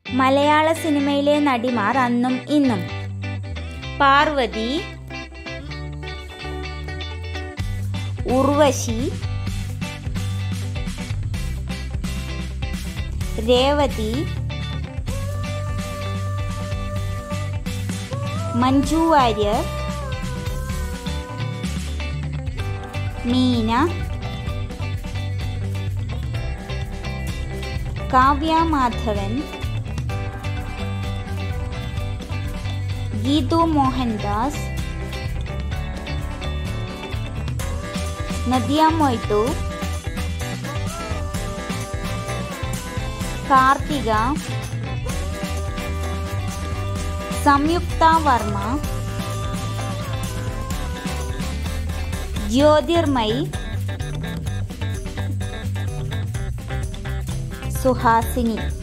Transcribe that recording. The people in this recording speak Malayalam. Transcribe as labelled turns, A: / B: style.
A: മലയാള സിനിമയിലെ നടിമാർ അന്നും ഇന്നും പാർവതി ഉർവശി രേവതി മഞ്ജു വാര്യർ മീന കാവ്യ മാധവൻ ഗീതു മോഹൻദാസ് നദിയ മൊയ്ത്തു കാർത്തിക സംയുക്ത വർമ്മ ജ്യോതിർമയി സുഹാസിനി